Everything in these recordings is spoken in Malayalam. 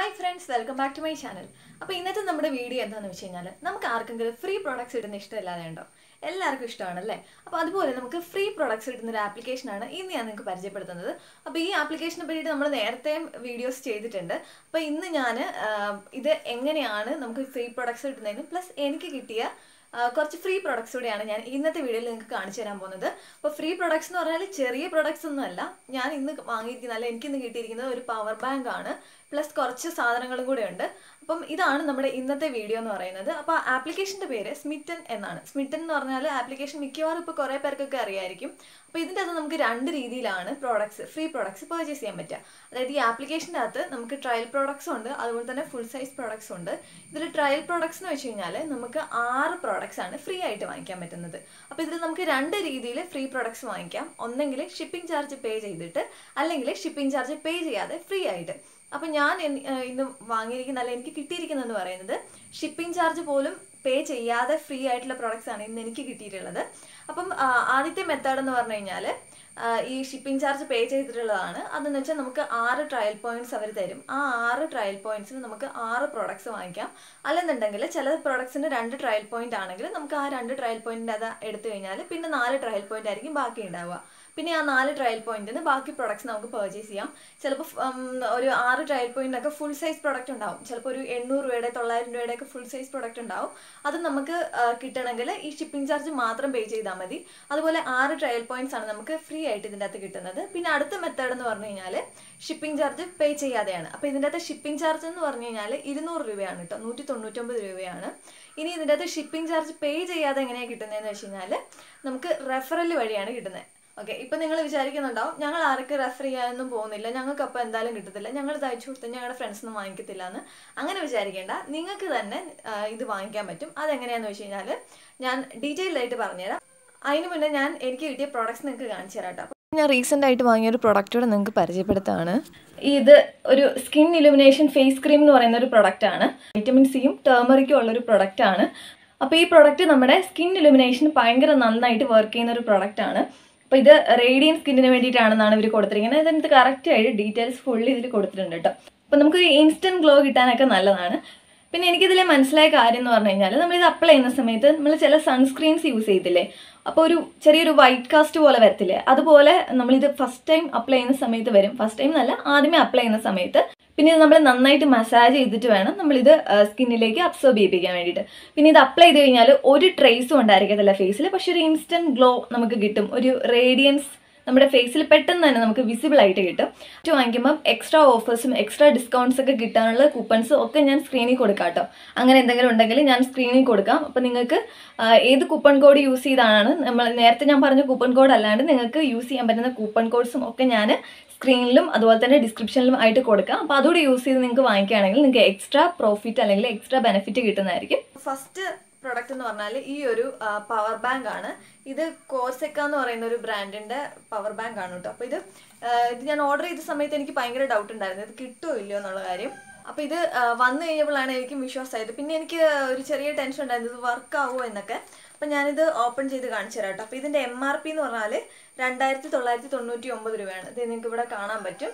hi friends welcome back to my channel അപ്പോൾ ഇന്നത്തെ നമ്മുടെ വീഡിയോ എന്താണെന്ന് വെച്ച് കഴിഞ്ഞാൽ നമുക്ക് ആർക്കെങ്കിലും ഫ്രീ പ്രോഡക്ട്സ് ഇടുന്ന ഇഷ്ടമില്ലാതെ ഉണ്ടോ എല്ലാവർക്കും ഇഷ്ടമാണല്ലേ അപ്പോൾ അതുപോലെ നമുക്ക് ഫ്രീ പ്രോഡക്ട്സ് ഇടുന്ന ഒരു ആപ്ലിക്കേഷനാണ് ഇന്ന് ഞാൻ നിങ്ങൾക്ക് പരിചയപ്പെടുത്തുന്നത് അപ്പോൾ ഈ ആപ്ലിക്കേഷനെ പറ്റിയിട്ട് നമ്മൾ നേരത്തെ വീഡിയോസ് ചെയ്തിട്ടുണ്ട് അപ്പോൾ ഇന്ന് ഞാൻ ഇത് എങ്ങനെയാണ് നമുക്ക് ഫ്രീ പ്രോഡക്ട്സ് ഇടുന്നതിന് പ്ലസ് എനിക്ക് കിട്ടിയ ആ, കുറച്ച് ഫ്രീ പ്രൊഡക്ട്സ് കൂടെയാണ് ഞാൻ ഇന്നത്തെ വീഡിയോയിൽ നിങ്ങൾക്ക് കാണിച്ചു തരാൻ പോകുന്നത് അപ്പോൾ ഫ്രീ പ്രൊഡക്ട്സ് എന്ന് പറഞ്ഞാൽ ചെറിയ പ്രൊഡക്ട്സ് ഒന്നും അല്ല ഞാൻ ഇന്ന് വാങ്ങിയിരിക്കുന്ന അല്ല എനിക്കിന്ന് കിട്ടിയിരിക്കുന്നത് ഒരു പവർ ബാങ്ക് ആണ് പ്ലസ് കുറച്ച് സാധനങ്ങളും കൂടെ ഉണ്ട് അപ്പം ഇതാണ് നമ്മുടെ ഇന്നത്തെ വീഡിയോ എന്ന് പറയുന്നത് അപ്പോൾ ആപ്ലിക്കേഷൻ്റെ പേര് സ്മിറ്റൻ എന്നാണ് സ്മിറ്റൻ എന്ന് പറഞ്ഞാൽ ആപ്ലിക്കേഷൻ മിക്കവാറും ഇപ്പോൾ കുറേ പേർക്കൊക്കെ അറിയായിരിക്കും അപ്പോൾ ഇതിൻ്റെ അകത്ത് നമുക്ക് രണ്ട് രീതിയിലാണ് പ്രോഡക്ട്സ് ഫ്രീ പ്രോഡക്ട്സ് പർച്ചേസ് ചെയ്യാൻ പറ്റുക അതായത് ഈ ആപ്ലിക്കേഷൻ്റെ അകത്ത് നമുക്ക് ട്രയൽ പ്രോഡക്ട്സും ഉണ്ട് അതുപോലെ തന്നെ ഫുൾ സൈസ് പ്രോഡക്ട്സും ഉണ്ട് ഇതിൽ ട്രയൽ പ്രോഡക്ട്സ് എന്ന് വെച്ച് കഴിഞ്ഞാൽ നമുക്ക് ആറ് പ്രോഡക്ട്സ് ആണ് ഫ്രീ ആയിട്ട് വാങ്ങിക്കാൻ പറ്റുന്നത് അപ്പോൾ ഇതിൽ നമുക്ക് രണ്ട് രീതിയിൽ ഫ്രീ പ്രോഡക്ട്സ് വാങ്ങിക്കാം ഒന്നെങ്കിൽ ഷിപ്പിംഗ് ചാർജ് പേ ചെയ്തിട്ട് അല്ലെങ്കിൽ ഷിപ്പിംഗ് ചാർജ് പേ ചെയ്യാതെ ഫ്രീ ആയിട്ട് അപ്പം ഞാൻ എൻ- ഏഹ് ഇന്ന് വാങ്ങിയിരിക്കുന്ന അല്ല എനിക്ക് കിട്ടിയിരിക്കുന്നതെന്ന് പറയുന്നത് ഷിപ്പിംഗ് ചാർജ് പോലും പേ ചെയ്യാതെ ഫ്രീ ആയിട്ടുള്ള പ്രോഡക്റ്റ്സ് ആണ് ഇന്ന് എനിക്ക് കിട്ടിയിട്ടുള്ളത് അപ്പം ആ, ആദ്യത്തെ മെത്തേഡ് എന്ന് പറഞ്ഞു കഴിഞ്ഞാൽ ഈ ഷിപ്പിംഗ് ചാർജ് പേ ചെയ്തിട്ടുള്ളതാണ് അതെന്ന് വെച്ചാൽ നമുക്ക് ആറ് ട്രയൽ പോയിന്റ്സ് അവർ തരും ആ ആറ് ട്രയൽ പോയിന്റ്സിന് നമുക്ക് ആറ് പ്രോഡക്ട്സ് വാങ്ങിക്കാം അല്ലെന്നുണ്ടെങ്കിൽ ചില പ്രോഡക്ട്സിന് രണ്ട് ട്രയൽ പോയിന്റ് ആണെങ്കിൽ നമുക്ക് ആ രണ്ട് ട്രയൽ പോയിന്റിൻ്റെ അത് എടുത്തു കഴിഞ്ഞാൽ പിന്നെ നാല് ട്രയൽ പോയിന്റ് ആയിരിക്കും ബാക്കി ഉണ്ടാവുക പിന്നെ ആ നാല് ട്രയൽ പോയിന്റിന് ബാക്കി പ്രൊഡക്ട്സ് നമുക്ക് പർച്ചേസ് ചെയ്യാം ചിലപ്പോൾ ഒരു ആറ് ട്രയൽ പോയിന്റിനൊക്കെ ഫുൾ സൈസ് പ്രൊഡക്റ്റ് ഉണ്ടാവും ചിലപ്പോൾ ഒരു എണ്ണൂറ് രൂപയുടെ തൊള്ളായിരം രൂപയുടെ ഒക്കെ ഫുൾ സൈസ് പ്രൊഡക്റ്റ് ഉണ്ടാവും അത് നമുക്ക് ആ, കിട്ടണമെങ്കിൽ ഈ ഷിപ്പിംഗ് ചാർജ് മാത്രം പേ ചെയ്താൽ മതി അതുപോലെ ആറ് ട്രയൽ പോയിന്റ്സ് ആണ് നമുക്ക് ഫ്രീ ആയിട്ട് ഇതിൻ്റെ അകത്ത് കിട്ടുന്നത് പിന്നെ അടുത്ത മെത്തേഡ് എന്ന് പറഞ്ഞു കഴിഞ്ഞാൽ ഷിപ്പിംഗ് ചാർജ് പേ ചെയ്യാതെയാണ് അപ്പോൾ ഇതിൻ്റെ അകത്ത് ഷിപ്പിംഗ് ചാർജ് എന്ന് പറഞ്ഞു കഴിഞ്ഞാൽ ഇരുന്നൂറ് രൂപയാണ് കേട്ടോ നൂറ്റി തൊണ്ണൂറ്റൊമ്പത് രൂപയാണ് ഇനി ഇതിൻ്റെ അകത്ത് ഷിപ്പിംഗ് ചാർജ് പേ ചെയ്യാതെ എങ്ങനെയാണ് കിട്ടുന്നതെന്ന് വെച്ച് കഴിഞ്ഞാൽ നമുക്ക് റെഫറൽ വഴിയാണ് കിട്ടുന്നത് ഓക്കെ ഇപ്പൊ നിങ്ങൾ വിചാരിക്കുന്നുണ്ടാവും ഞങ്ങൾ ആർക്ക് റെഫർ ചെയ്യാനൊന്നും പോകുന്നില്ല ഞങ്ങൾക്ക് അപ്പോൾ എന്തായാലും കിട്ടത്തില്ല ഞങ്ങൾ ഇത് അയച്ചു കൊടുത്താൽ ഞങ്ങളുടെ ഫ്രണ്ട്സൊന്നും വാങ്ങിക്കത്തില്ല എന്ന് അങ്ങനെ വിചാരിക്കേണ്ട നിങ്ങൾക്ക് തന്നെ ആ, ഇത് വാങ്ങിക്കാൻ പറ്റും അതെങ്ങനെയാന്ന് വെച്ച് കഴിഞ്ഞാൽ ഞാൻ ഡീറ്റെയിൽഡ് ആയിട്ട് പറഞ്ഞുതരാം അതിന് മുന്നേ ഞാൻ എനിക്ക് കിട്ടിയ പ്രോഡക്ട്സ് നിങ്ങൾക്ക് കാണിച്ചു തരാം കേട്ടോ ഞാൻ റീസെൻ്റ് ആയിട്ട് വാങ്ങിയ ഒരു പ്രൊഡക്റ്റോടെ നിങ്ങൾക്ക് പരിചയപ്പെടുത്താണ് ഇത് ഒരു സ്കിൻ ഇലുമിനേഷൻ ഫേസ് ക്രീം എന്ന് പറയുന്ന ഒരു പ്രൊഡക്റ്റ് ആണ് വൈറ്റമിൻ സിയും ടേമറിക്കും ഉള്ള ഒരു പ്രൊഡക്റ്റ് ആണ് അപ്പോൾ ഈ പ്രൊഡക്റ്റ് നമ്മുടെ സ്കിൻ ഇലുമിനേഷൻ ഭയങ്കര നന്നായിട്ട് വർക്ക് ചെയ്യുന്ന ഒരു പ്രൊഡക്റ്റ് ആണ് അപ്പോൾ ഇത് റേഡിയൻ സ്കിന്നിന് വേണ്ടിയിട്ടാണെന്നാണ് ഇവർ കൊടുത്തിരിക്കുന്നത് ഇതിനകത്ത് കറക്റ്റ് ആയിട്ട് ഡീറ്റെയിൽസ് ഫുള്ളി ഇതിൽ കൊടുത്തിട്ടുണ്ട് കേട്ടോ അപ്പോൾ നമുക്കൊരു ഇൻസ്റ്റൻറ്റ് ഗ്ലോ കിട്ടാനൊക്കെ നല്ലതാണ് പിന്നെ എനിക്കിതിലെ മനസ്സിലായ കാര്യം എന്ന് പറഞ്ഞു കഴിഞ്ഞാൽ നമ്മളിത് അപ്ലൈ ചെയ്യുന്ന സമയത്ത് നമ്മൾ ചില സൺസ്ക്രീൻസ് യൂസ് ചെയ്തില്ലേ അപ്പോൾ ഒരു ചെറിയൊരു വൈറ്റ് കാസ്റ്റ് പോലെ വരത്തില്ലേ അതുപോലെ നമ്മളിത് ഫസ്റ്റ് ടൈം അപ്ലൈ ചെയ്യുന്ന സമയത്ത് വരും ഫസ്റ്റ് ടൈം എന്നല്ല ആദ്യമേ അപ്ലൈ ചെയ്യുന്ന സമയത്ത് പിന്നെ ഇത് നമ്മൾ നന്നായിട്ട് മസാജ് ചെയ്തിട്ട് വേണം നമ്മളിത് സ്കിന്നിലേക്ക് അബ്സോർബ് ചെയ്യിപ്പിക്കാൻ വേണ്ടിയിട്ട് പിന്നെ ഇത് അപ്ലൈ ചെയ്ത് കഴിഞ്ഞാൽ ഒരു ട്രേസും ഉണ്ടായിരിക്കത്തില്ല ഫേസിൽ പക്ഷെ ഒരു ഇൻസ്റ്റൻറ്റ് ഗ്ലോ നമുക്ക് കിട്ടും ഒരു റേഡിയൻസ് നമ്മുടെ ഫേസിൽ പെട്ടെന്ന് തന്നെ നമുക്ക് വിസിബിൾ ആയിട്ട് കിട്ടും ഇത് വാങ്ങിക്കുമ്പം എക്സ്ട്രാ ഓഫേഴ്സും എക്സ്ട്രാ ഡിസ്കൗണ്ട്സ് ഒക്കെ കിട്ടാനുള്ള കൂപ്പൺസും ഒക്കെ ഞാൻ സ്ക്രീനിൽ കൊടുക്കാം കേട്ടോ അങ്ങനെ എന്തെങ്കിലും ഉണ്ടെങ്കിൽ ഞാൻ സ്ക്രീനിൽ കൊടുക്കാം അപ്പോൾ നിങ്ങൾക്ക് ആ, ഏത് കൂപ്പൺ കോഡ് യൂസ് ചെയ്താണ് നമ്മൾ നേരത്തെ ഞാൻ പറഞ്ഞ കൂപ്പൺ കോഡ് അല്ലാണ്ട് നിങ്ങൾക്ക് യൂസ് ചെയ്യാൻ പറ്റുന്ന കൂപ്പൺ കോഡ്സും ഒക്കെ ഞാൻ സ്ക്രീനിലും അതുപോലെ തന്നെ ഡിസ്ക്രിപ്ഷനിലും ആയിട്ട് കൊടുക്കാം അപ്പോൾ അതുകൂടി യൂസ് ചെയ്ത് നിങ്ങൾക്ക് വാങ്ങിക്കുകയാണെങ്കിൽ നിങ്ങൾക്ക് എക്സ്ട്രാ പ്രോഫിറ്റ് അല്ലെങ്കിൽ എക്സ്ട്രാ ബെനിഫിറ്റ് കിട്ടുന്നതായിരിക്കും ഫസ്റ്റ് പ്രൊഡക്റ്റ് എന്ന് പറഞ്ഞാൽ ഈ ഒരു പവർ ബാങ്ക് ആണ് ഇത് കോർസെക്ക എന്ന് പറയുന്ന ഒരു ബ്രാൻഡിന്റെ പവർ ബാങ്ക് ആണ് കേട്ടോ അപ്പോൾ ഇത് ആ, ഇത് ഞാൻ ഓർഡർ ചെയ്ത സമയത്ത് എനിക്ക് ഭയങ്കര ഡൗട്ട് ഉണ്ടായിരുന്നു ഇത് കിട്ടുമോ ഇല്ലയോ എന്നുള്ള കാര്യം അപ്പോൾ ഇത് ആ, വന്നു കഴിഞ്ഞപ്പോഴാണ് എനിക്ക് വിശ്വാസമായത് പിന്നെ എനിക്ക് ഒരു ചെറിയ ടെൻഷൻ ഉണ്ടായിരുന്നു ഇത് വർക്ക് ആവുമോ എന്നൊക്കെ അപ്പം ഞാനിത് ഓപ്പൺ ചെയ്ത് കാണിച്ചു തരാം കേട്ടോ അപ്പോൾ ഇതിൻ്റെ എം ആർ പി എന്ന് പറഞ്ഞാൽ രണ്ടായിരത്തി തൊള്ളായിരത്തി തൊണ്ണൂറ്റി ഒമ്പത് രൂപയാണ് ഇത് നിങ്ങൾക്ക് ഇവിടെ കാണാൻ പറ്റും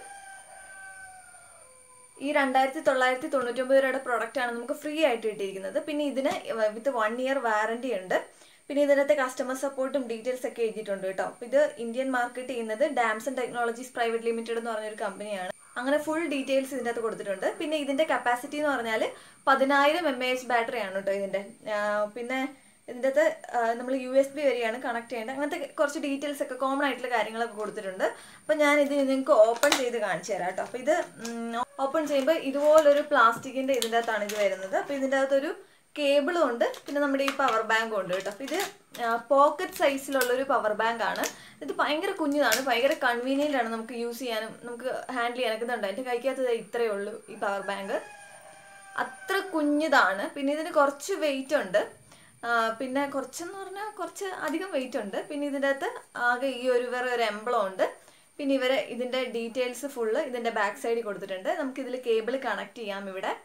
ഈ രണ്ടായിരത്തി തൊള്ളായിരത്തി തൊണ്ണൂറ്റി ഒമ്പത് രൂപയുടെ പ്രോഡക്റ്റ് ആണ് നമുക്ക് ഫ്രീ ആയിട്ട് കിട്ടിയിരിക്കുന്നത് പിന്നെ ഇതിന് വിത്ത് വൺ ഇയർ വാറണ്ടി ഉണ്ട് പിന്നെ ഇതിനകത്തെ കസ്റ്റമർ സപ്പോർട്ടും ഡീറ്റെയിൽസ് ഒക്കെ എഴുതിയിട്ടുണ്ട് കേട്ടോ അപ്പോൾ ഇത് ഇന്ത്യൻ മാർക്കറ്റ് ചെയ്യുന്നത് ഡാംസൺ ടെക്നോളജീസ് പ്രൈവറ്റ് ലിമിറ്റഡ് എന്ന് പറഞ്ഞൊരു കമ്പനിയാണ് അങ്ങനെ ഫുൾ ഡീറ്റെയിൽസ് ഇതിൻ്റെ അകത്ത് കൊടുത്തിട്ടുണ്ട് പിന്നെ ഇതിന്റെ കപ്പാസിറ്റി എന്ന് പറഞ്ഞാൽ പതിനായിരം എം എ എച്ച് ബാറ്ററി ആണ് കേട്ടോ ഇതിന്റെ ആ, പിന്നെ ഇതിൻ്റെ അകത്ത് നമ്മൾ യു എസ് ബി വരെയാണ് കണക്ട് ചെയ്യേണ്ടത് അങ്ങനത്തെ കുറച്ച് ഡീറ്റെയിൽസ് ഒക്കെ കോമൺ ആയിട്ടുള്ള കാര്യങ്ങളൊക്കെ കൊടുത്തിട്ടുണ്ട് അപ്പം ഞാൻ ഇത് നിങ്ങൾക്ക് ഓപ്പൺ ചെയ്ത് കാണിച്ചു തരാം കേട്ടോ അപ്പോൾ ഇത് ഓപ്പൺ ചെയ്യുമ്പോൾ ഇതുപോലൊരു പ്ലാസ്റ്റിക്കിൻ്റെ ഇതിൻ്റെ അകത്താണ് ഇത് വരുന്നത് അപ്പോൾ ഇതിൻ്റെ അകത്തൊരു കേബിളും ഉണ്ട് പിന്നെ നമ്മുടെ ഈ പവർ ബാങ്കും ഉണ്ട് കേട്ടോ അപ്പോൾ ഇത് പോക്കറ്റ് സൈസിലുള്ളൊരു പവർ ബാങ്ക് ആണ് ഇത് ഭയങ്കര കുഞ്ഞതാണ് ഭയങ്കര കൺവീനിയൻ്റ് ആണ് നമുക്ക് യൂസ് ചെയ്യാനും നമുക്ക് ഹാൻഡിൽ ചെയ്യാനൊക്കെ ഇതുണ്ട് എൻ്റെ കൈക്കകത്ത് ഇത്രയേ ഉള്ളൂ ഈ പവർ ബാങ്ക് അത്ര കുഞ്ഞിതാണ് പിന്നെ ഇതിന് കുറച്ച് വെയിറ്റ് ഉണ്ട് ആ, പിന്നെ കുറച്ചെന്ന് പറഞ്ഞാൽ കുറച്ച് അധികം വെയിറ്റ് ഉണ്ട് പിന്നെ ഇതിൻ്റെ അകത്ത് ആകെ ഈ ഒരു വേറെ ഒരു എംബ്ലം ഉണ്ട് പിന്നെ ഇവരെ ഇതിൻ്റെ ഡീറ്റെയിൽസ് ഫുള്ള് ഇതിൻ്റെ ബാക്ക് സൈഡിൽ കൊടുത്തിട്ടുണ്ട് നമുക്ക് ഇതിൽ കേബിൾ കണക്ട് ചെയ്യാം ഇവിടെ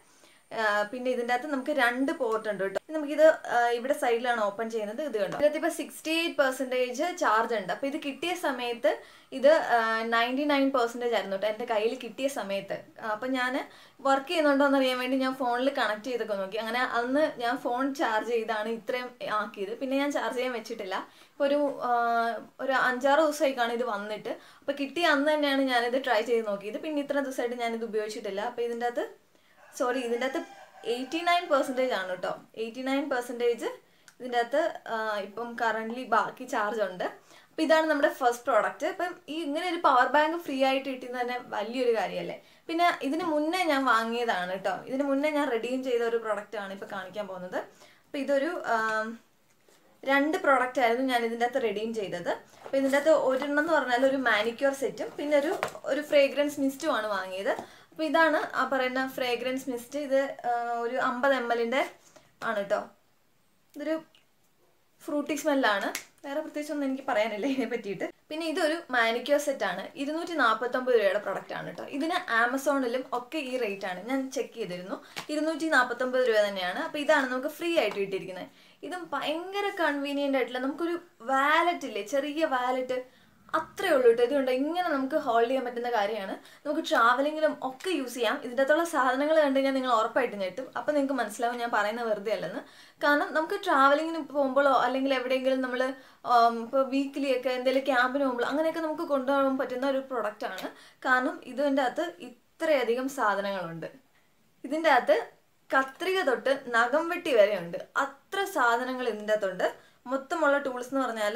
ആ, പിന്നെ ഇതിൻ്റെ അകത്ത് നമുക്ക് രണ്ട് പോർട്ട് ഉണ്ട് കേട്ടോ ഇനി നമുക്കിത് ആ, ഇവിടെ സൈഡിലാണ് ഓപ്പൺ ചെയ്യുന്നത് ഇത് കണ്ടോ ഇതിനകത്ത് ഇപ്പോൾ സിക്സ്റ്റി എയ്റ്റ് പെർസെൻറ്റേജ് ചാർജ് ഉണ്ട് അപ്പോൾ ഇത് കിട്ടിയ സമയത്ത് ഇത് നയൻറ്റി നയൻ പെർസെൻറ്റേജ് ആയിരുന്നു കേട്ടോ എൻ്റെ കയ്യിൽ കിട്ടിയ സമയത്ത് അപ്പം ഞാൻ വർക്ക് ചെയ്യുന്നുണ്ടോ എന്ന് അറിയാൻ വേണ്ടി ഞാൻ ഫോണിൽ കണക്ട് ചെയ്തൊക്കെ നോക്കി അങ്ങനെ അന്ന് ഞാൻ ഫോൺ ചാർജ് ചെയ്താണ് ഇത്രയും ആക്കിയത് പിന്നെ ഞാൻ ചാർജ് ചെയ്യാൻ വെച്ചിട്ടില്ല ഇപ്പോൾ ഒരു ആ, ഒരു അഞ്ചാറ് ദിവസമായി കാണും ഇത് വന്നിട്ട് അപ്പോൾ കിട്ടിയ അന്ന് തന്നെയാണ് ഞാനിത് ട്രൈ ചെയ്ത് നോക്കിയത് പിന്നെ ഇത്ര ദിവസമായിട്ട് ഞാനിത് ഉപയോഗിച്ചിട്ടില്ല അപ്പോൾ ഇതിൻ്റെ അകത്ത് സോറി ഇതിൻ്റെ അകത്ത് എയ്റ്റി നയൻ പെർസെൻറ്റേജ് ആണ് കേട്ടോ എയ്റ്റി നയൻ പെർസെൻറ്റേജ് ഇതിൻ്റെ അകത്ത് ആ, ഇപ്പം കറൻ്റ്ലി ബാക്കി ചാർജ് ഉണ്ട് അപ്പോൾ ഇതാണ് നമ്മുടെ ഫസ്റ്റ് പ്രോഡക്റ്റ് അപ്പം ഈ ഇങ്ങനെ ഒരു പവർ ബാങ്ക് ഫ്രീ ആയിട്ട് കിട്ടുന്നത് തന്നെ വലിയൊരു കാര്യമല്ലേ പിന്നെ ഇതിന് മുന്നേ ഞാൻ വാങ്ങിയതാണ് കേട്ടോ ഇതിന് മുന്നേ ഞാൻ റെഡീം ചെയ്ത ഒരു പ്രോഡക്റ്റ് ആണ് ഇപ്പോൾ കാണിക്കാൻ പോകുന്നത് അപ്പോൾ ഇതൊരു ആം, രണ്ട് പ്രോഡക്റ്റ് ആയിരുന്നു ഞാൻ ഇതിൻ്റെ അകത്ത് റെഡീം ചെയ്തത് അപ്പോൾ ഇതിൻ്റെ അകത്ത് ഒരെണ്ണം എന്ന് പറഞ്ഞാൽ ഒരു മാനിക്യൂർ സെറ്റും പിന്നെ ഒരു ഒരു ഫ്രേഗ്രൻസ് മിസ്റ്റും ആണ് വാങ്ങിയത് അപ്പോൾ ഇതാണ് ആ പറയുന്ന ഫ്രേഗ്രൻസ് മിസ്റ്റ് ഇത് ആ, ഒരു അമ്പത് എം എല്ലിൻ്റെ ആണ് കേട്ടോ ഇതൊരു ഫ്രൂട്ടി സ്മെല്ലാണ് വേറെ പ്രത്യേകിച്ചൊന്നും എനിക്ക് പറയാനില്ല ഇതിനെ പറ്റിയിട്ട് പിന്നെ ഇതൊരു മാനിക്യൂർ സെറ്റ് ആണ് ഇരുന്നൂറ്റി നാൽപ്പത്തൊമ്പത് രൂപയുടെ പ്രൊഡക്റ്റ് ആണ് കേട്ടോ ഇതിന് ആമസോണിലും ഒക്കെ ഈ റേറ്റ് ആണ് ഞാൻ ചെക്ക് ചെയ്തിരുന്നു ഇരുന്നൂറ്റി നാൽപ്പത്തൊമ്പത് രൂപ തന്നെയാണ് അപ്പോൾ ഇതാണ് നമുക്ക് ഫ്രീ ആയിട്ട് കിട്ടിയിരിക്കുന്നത് ഇതും ഭയങ്കര കൺവീനിയൻ്റ് ആയിട്ടുള്ള നമുക്കൊരു വാലറ്റ് ഇല്ലേ ചെറിയ വാലറ്റ് അത്രേ ഉള്ളൂ കേട്ടോ ഇതുകൊണ്ട് ഇങ്ങനെ നമുക്ക് ഹോൾഡ് ചെയ്യാൻ പറ്റുന്ന കാര്യമാണ് നമുക്ക് ട്രാവലിങ്ങിലും ഒക്കെ യൂസ് ചെയ്യാം ഇതിൻ്റെ അകത്തുള്ള സാധനങ്ങൾ കണ്ടു കഴിഞ്ഞാൽ നിങ്ങൾ ഉറപ്പായിട്ട് ഞെട്ടും അപ്പം നിങ്ങൾക്ക് മനസ്സിലാവും ഞാൻ പറയുന്നത് വെറുതെ അല്ലെന്ന് കാരണം നമുക്ക് ട്രാവലിങ്ങിന് പോകുമ്പോഴോ അല്ലെങ്കിൽ എവിടെയെങ്കിലും നമ്മൾ ഇപ്പോൾ വീക്കിലി ഒക്കെ എന്തെങ്കിലും ക്യാമ്പിന് പോകുമ്പോൾ അങ്ങനെയൊക്കെ നമുക്ക് കൊണ്ടുപോകാൻ പറ്റുന്ന ഒരു പ്രൊഡക്റ്റ് ആണ് കാരണം ഇതിൻ്റെ അകത്ത് ഇത്രയധികം സാധനങ്ങളുണ്ട് ഇതിൻ്റെ അകത്ത് കത്രിക തൊട്ട് നഖം വെട്ടി വരെ ഉണ്ട് അത്ര സാധനങ്ങൾ ഇതിൻ്റെ അകത്തുണ്ട് മൊത്തമുള്ള ടൂൾസ് എന്ന് പറഞ്ഞാൽ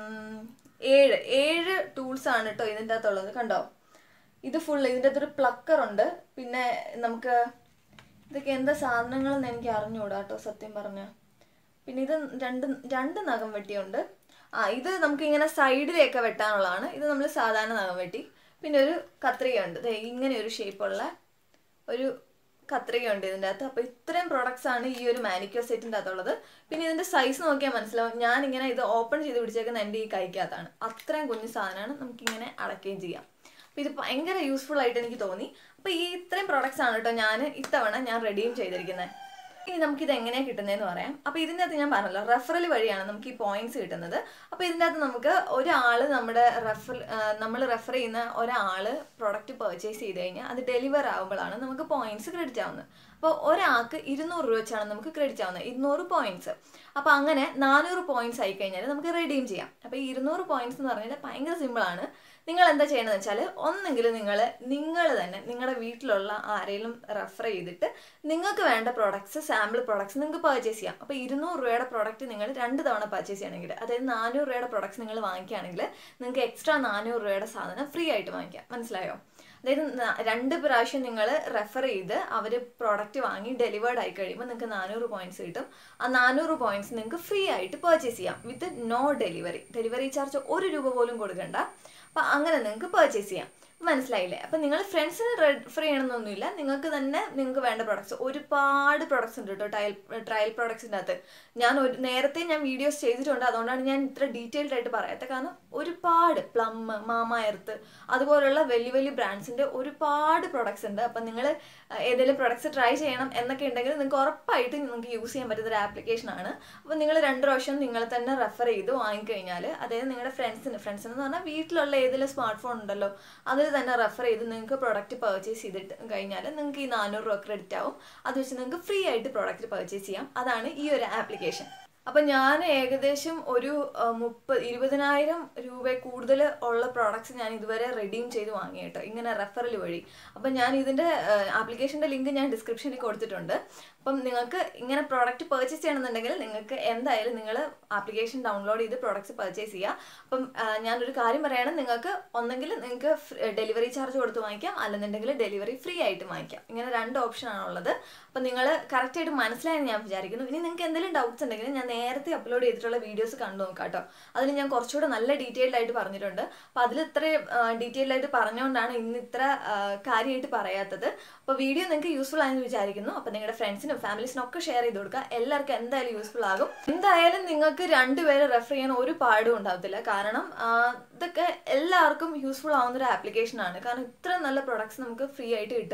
ഏഴ് ഏഴ് ടൂൾസ് ആണ് കേട്ടോ ഇതിൻ്റെ അകത്തുള്ളത് കണ്ടോ ഇത് ഫുൾ ഇതിൻ്റെ അകത്തൊരു പ്ലക്കർ ഉണ്ട് പിന്നെ നമുക്ക് ഇതൊക്കെ എന്താ സാധനങ്ങളെന്ന് എനിക്ക് അറിഞ്ഞുകൂടാ കേട്ടോ സത്യം പറഞ്ഞ പിന്നെ ഇത് രണ്ട് രണ്ട് നഖം വെട്ടിയുണ്ട് ആ ഇത് നമുക്ക് ഇങ്ങനെ സൈഡിലേക്ക് വെട്ടാനുള്ളതാണ് ഇത് നമ്മൾ സാധാരണ നഖം വെട്ടി പിന്നെ ഒരു കത്രികയുണ്ട് ദേ ഇങ്ങനെ ഒരു ഷേപ്പുള്ള ഒരു കത്രികയുണ്ട് ഇതിൻ്റെ അകത്ത് അപ്പോൾ ഇത്രയും പ്രോഡക്ട്സ് ആണ് ഈ ഒരു മാനിക്യൂർ സെറ്റിൻ്റെ അകത്തുള്ളത് പിന്നെ ഇതിൻ്റെ സൈസ് നോക്കിയാൽ മനസ്സിലാവും ഞാനിങ്ങനെ ഇത് ഓപ്പൺ ചെയ്ത് പിടിച്ചേക്കുന്ന എൻ്റെ ഈ കൈക്കകത്താണ് അത്രയും കുഞ്ഞു സാധനമാണ് നമുക്കിങ്ങനെ അടയ്ക്കുകയും ചെയ്യാം അപ്പോൾ ഇത് ഭയങ്കര യൂസ്ഫുൾ ആയിട്ട് എനിക്ക് തോന്നി അപ്പോൾ ഈ ഇത്രയും പ്രോഡക്ട്സ് ആണ് കേട്ടോ ഞാൻ ഇത്തവണ ഞാൻ റെഡീം ചെയ്തിരിക്കുന്നത് ഇനി നമുക്കിത് എങ്ങനെയാണ് കിട്ടുന്നതെന്ന് പറയാം അപ്പോൾ ഇതിൻ്റെ അകത്ത് ഞാൻ പറഞ്ഞല്ലോ റെഫറൽ വഴിയാണ് നമുക്ക് ഈ പോയിന്റ്സ് കിട്ടുന്നത് അപ്പോൾ ഇതിൻ്റെ അകത്ത് നമുക്ക് ഒരാൾ നമ്മുടെ റെഫർ നമ്മൾ റെഫർ ചെയ്യുന്ന ഒരാൾ പ്രൊഡക്റ്റ് പർച്ചേസ് ചെയ്ത് കഴിഞ്ഞാൽ അത് ഡെലിവർ ആകുമ്പോഴാണ് നമുക്ക് പോയിന്റ്സ് ക്രെഡിറ്റ് ആവുന്നത് അപ്പോൾ ഒരാൾക്ക് ഇരുന്നൂറ് രൂപ വെച്ചാണ് നമുക്ക് ക്രെഡിറ്റ് ആവുന്നത് ഇരുന്നൂറ് പോയിന്റ്സ് അപ്പോൾ അങ്ങനെ നാനൂറ് പോയിന്റ്സ് ആയി കഴിഞ്ഞാൽ നമുക്ക് റെഡീം ചെയ്യാം അപ്പോൾ ഈ ഇരുന്നൂറ് പോയിന്റ്സ് എന്ന് പറഞ്ഞാൽ ഭയങ്കര സിമ്പിളാണ് നിങ്ങൾ എന്താ ചെയ്യണമെന്ന് വെച്ചാൽ ഒന്നെങ്കിൽ നിങ്ങൾ നിങ്ങൾ തന്നെ നിങ്ങളുടെ വീട്ടിലുള്ള ആരെങ്കിലും റെഫർ ചെയ്തിട്ട് നിങ്ങൾക്ക് വേണ്ട പ്രോഡക്ട്സ് സാമ്പിൾ പ്രോഡക്ട്സ് നിങ്ങൾക്ക് പർച്ചേസ് ചെയ്യാം അപ്പോൾ ഇരുന്നൂറ് രൂപയുടെ പ്രോഡക്റ്റ് നിങ്ങൾ രണ്ട് തവണ പർച്ചേസ് ചെയ്യണമെങ്കിൽ അതായത് നാനൂറ് രൂപയുടെ പ്രോഡക്ട്സ് നിങ്ങൾ വാങ്ങിക്കുകയാണെങ്കിൽ നിങ്ങൾക്ക് എക്സ്ട്രാ നാനൂറ് രൂപയുടെ സാധനം ഫ്രീ ആയിട്ട് വാങ്ങിക്കാം മനസ്സിലായോ അതായത് ന- രണ്ട് പ്രാവശ്യം നിങ്ങൾ റെഫർ ചെയ്ത് അവർ പ്രോഡക്റ്റ് വാങ്ങി ഡെലിവേർഡ് ആയി കഴിയുമ്പോൾ നിങ്ങൾക്ക് നാനൂറ് പോയിന്റ്സ് കിട്ടും ആ നാനൂറ് പോയിന്റ്സ് നിങ്ങൾക്ക് ഫ്രീ ആയിട്ട് പർച്ചേസ് ചെയ്യാം with no delivery delivery charge ഒരു രൂപ പോലും കൊടുക്കണ്ട അപ്പം അങ്ങനെ നിങ്ങൾക്ക് പർച്ചേസ് ചെയ്യാം മനസ്സിലായില്ലേ അപ്പം നിങ്ങൾ ഫ്രണ്ട്സിന് റെഫർ ചെയ്യണമെന്നൊന്നുമില്ല നിങ്ങൾക്ക് തന്നെ നിങ്ങൾക്ക് വേണ്ട പ്രോഡക്ട്സ് ഒരുപാട് പ്രോഡക്ട്സ് ഉണ്ട് കേട്ടോ ട്രയൽ ട്രയൽ പ്രോഡക്ട്സിൻ്റെ അകത്ത് ഞാൻ ഒരു നേരത്തെ ഞാൻ വീഡിയോസ് ചെയ്തിട്ടുണ്ട് അതുകൊണ്ടാണ് ഞാൻ ഇത്ര ഡീറ്റെയിൽഡ് ആയിട്ട് പറയാത്തത് കാരണം ഒരുപാട് പ്ലം മാമ എർത്ത് അതുപോലുള്ള വലിയ വലിയ ബ്രാൻഡ്സിൻ്റെ ഒരുപാട് പ്രോഡക്ട്സ് ഉണ്ട് അപ്പം നിങ്ങൾ ഏതെങ്കിലും പ്രോഡക്ട്സ് ട്രൈ ചെയ്യണം എന്നൊക്കെ ഉണ്ടെങ്കിൽ നിങ്ങൾക്ക് ഉറപ്പായിട്ട് നിങ്ങൾക്ക് യൂസ് ചെയ്യാൻ പറ്റുന്ന ഒരു ആപ്ലിക്കേഷൻ ആണ് അപ്പോൾ നിങ്ങൾ രണ്ട് പ്രാവശ്യം നിങ്ങൾ തന്നെ റെഫർ ചെയ്ത് വാങ്ങിക്കഴിഞ്ഞാൽ അതായത് നിങ്ങളുടെ ഫ്രണ്ട്സിന് ഫ്രണ്ട്സിന് എന്ന് പറഞ്ഞാൽ വീട്ടിലുള്ള ഏതെങ്കിലും സ്മാർട്ട് ഫോൺ ഉണ്ടല്ലോ അതിൽ തന്നെ റെഫർ ചെയ്ത് നിങ്ങൾക്ക് പ്രോഡക്റ്റ് പർച്ചേസ് ചെയ്തിട്ട് കഴിഞ്ഞാൽ നിങ്ങൾക്ക് ഈ നാനൂറ് രൂപ ക്രെഡിറ്റ് ആവും അത് വെച്ച് നിങ്ങൾക്ക് ഫ്രീ ആയിട്ട് പ്രോഡക്റ്റ് പർച്ചേസ് ചെയ്യാം അതാണ് ഈ ഒരു ആപ്ലിക്കേഷൻ അപ്പം ഞാൻ ഏകദേശം ഒരു ആ, മുപ്പത് ഇരുപതിനായിരം രൂപ കൂടുതൽ ഉള്ള പ്രോഡക്ട്സ് ഞാൻ ഇതുവരെ റെഡീം ചെയ്ത് വാങ്ങി കേട്ടോ ഇങ്ങനെ റെഫറൽ വഴി അപ്പം ഞാൻ ഇതിൻ്റെ ആപ്ലിക്കേഷൻ്റെ ലിങ്ക് ഞാൻ ഡിസ്ക്രിപ്ഷനിൽ കൊടുത്തിട്ടുണ്ട് അപ്പം നിങ്ങൾക്ക് ഇങ്ങനെ പ്രോഡക്റ്റ് പർച്ചേസ് ചെയ്യണമെന്നുണ്ടെങ്കിൽ നിങ്ങൾക്ക് എന്തായാലും നിങ്ങൾ ആപ്ലിക്കേഷൻ ഡൗൺലോഡ് ചെയ്ത് പ്രോഡക്റ്റ്സ് പർച്ചേസ് ചെയ്യുക അപ്പം ആ, ഞാനൊരു കാര്യം പറയണം നിങ്ങൾക്ക് ഒന്നെങ്കിൽ നിങ്ങൾക്ക് ഡെലിവറി ചാർജ് കൊടുത്ത് വാങ്ങിക്കാം അല്ലെന്നുണ്ടെങ്കിൽ ഡെലിവറി ഫ്രീ ആയിട്ട് വാങ്ങിക്കാം ഇങ്ങനെ രണ്ട് ഓപ്ഷനാണ് ഉള്ളത് അപ്പം നിങ്ങൾ കറക്റ്റായിട്ട് മനസ്സിലായെന്ന് ഞാൻ വിചാരിക്കുന്നു ഇനി നിങ്ങൾക്ക് എന്തെങ്കിലും ഡൗട്ട്സ് ഉണ്ടെങ്കിൽ ഞാൻ നേരത്തെ അപ്ലോഡ് ചെയ്തിട്ടുള്ള വീഡിയോസ് കണ്ടു നോക്കാം കേട്ടോ അതിൽ ഞാൻ കുറച്ചുകൂടെ നല്ല ഡീറ്റെയിൽഡ് ആയിട്ട് പറഞ്ഞിട്ടുണ്ട് അപ്പോൾ അതിൽ ഇത്ര ഡീറ്റെയിൽഡ് ആയിട്ട് പറഞ്ഞുകൊണ്ടാണ് ഇന്ന് ഇത്ര ആ, കാര്യമായിട്ട് പറയാത്തത് അപ്പോൾ വീഡിയോ നിങ്ങൾക്ക് യൂസ്ഫുൾ ആയെന്ന് വിചാരിക്കുന്നു അപ്പോൾ നിങ്ങളുടെ ഫ്രണ്ട്സിനും ഫാമിലീസിനും ഒക്കെ ഷെയർ ചെയ്ത് കൊടുക്കുക എല്ലാവർക്കും എന്തായാലും യൂസ്ഫുൾ ആകും എന്തായാലും നിങ്ങൾക്ക് രണ്ടുപേരെ റെഫർ ചെയ്യാൻ ഒരു പാടും ഉണ്ടാവത്തില്ല കാരണം ആ, ഇതൊക്കെ എല്ലാവർക്കും യൂസ്ഫുൾ ആവുന്ന ഒരു ആപ്ലിക്കേഷൻ ആണ് കാരണം ഇത്ര നല്ല പ്രൊഡക്ട്സ് നമുക്ക് ഫ്രീ ആയിട്ട് കിട്ടും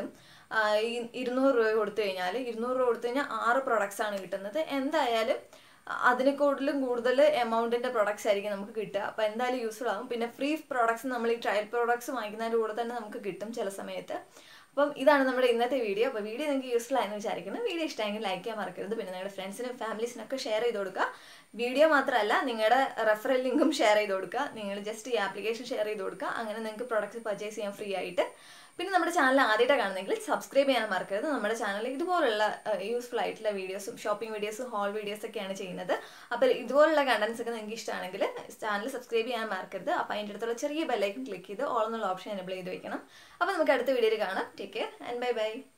ആ, ഈ- ഇരുന്നൂറ് രൂപ കൊടുത്തു കഴിഞ്ഞാൽ ഇരുന്നൂറ് രൂപ കൊടുത്തു കഴിഞ്ഞാൽ ആറ് പ്രൊഡക്ട്സ് ആണ് കിട്ടുന്നത് എന്തായാലും അതിന് കൂടുതലും കൂടുതൽ എമൗണ്ടിന്റെ പ്രൊഡക്ട്സ് ആയിരിക്കും നമുക്ക് കിട്ടുക അപ്പോൾ എന്തായാലും യൂസ്ഫുൾ ആകും പിന്നെ ഫ്രീ പ്രോഡക്ട്സ് നമ്മൾ ഈ ട്രയൽ പ്രോഡക്ട്സ് വാങ്ങിക്കുന്നതിൻ്റെ കൂടെ തന്നെ നമുക്ക് കിട്ടും ചില സമയത്ത് അപ്പം ഇതാണ് നമ്മുടെ ഇന്നത്തെ വീഡിയോ അപ്പോൾ വീഡിയോ നിങ്ങൾക്ക് യൂസ്ഫുൾ ആയെന്ന് വിചാരിക്കുന്നു വീഡിയോ ഇഷ്ടമെങ്കിൽ ലൈക്ക് ചെയ്യാൻ മറക്കരുത് പിന്നെ നിങ്ങളുടെ ഫ്രണ്ട്സിനും ഫാമിലീസിനൊക്കെ ഷെയർ ചെയ്ത് കൊടുക്കുക വീഡിയോ മാത്രമല്ല നിങ്ങളുടെ റെഫറൽ ലിങ്കും ഷെയർ ചെയ്ത് കൊടുക്കുക നിങ്ങൾ ജസ്റ്റ് ഈ ആപ്ലിക്കേഷൻ ഷെയർ ചെയ്ത് കൊടുക്കുക അങ്ങനെ നിങ്ങൾക്ക് പ്രോഡക്റ്റ്സ് പർച്ചേസ് ചെയ്യാൻ ഫ്രീ ആയിട്ട് പിന്നെ നമ്മുടെ ചാനൽ ആദ്യമായിട്ട് കാണുന്നെങ്കിൽ സബ്സ്ക്രൈബ് ചെയ്യാൻ മറക്കരുത് നമ്മുടെ ചാനലിൽ ഇതുപോലുള്ള യൂസ്ഫുൾ ആയിട്ടുള്ള വീഡിയോസും ഷോപ്പിംഗ് വീഡിയോസും ഹോൾ വീഡിയോസ് ഒക്കെയാണ് ചെയ്യുന്നത് അപ്പോൾ ഇതുപോലുള്ള കണ്ടന്റ്സ് ഒക്കെ നിങ്ങൾക്ക് ഇഷ്ടമാണെങ്കിൽ ചാനൽ സബ്സ്ക്രൈബ് ചെയ്യാൻ മറക്കരുത് അപ്പോൾ അതിൻ്റെ അടുത്തുള്ള ചെറിയ ബെല്ലൈക്കൻ ക്ലിക്ക് ചെയ്ത് ഓൾ എന്നുള്ള ഓപ്ഷൻ എനബിൾ ചെയ്ത് വെക്കണം അപ്പോൾ നമുക്ക് അടുത്ത വീഡിയോയിൽ കാണാം take care and bye by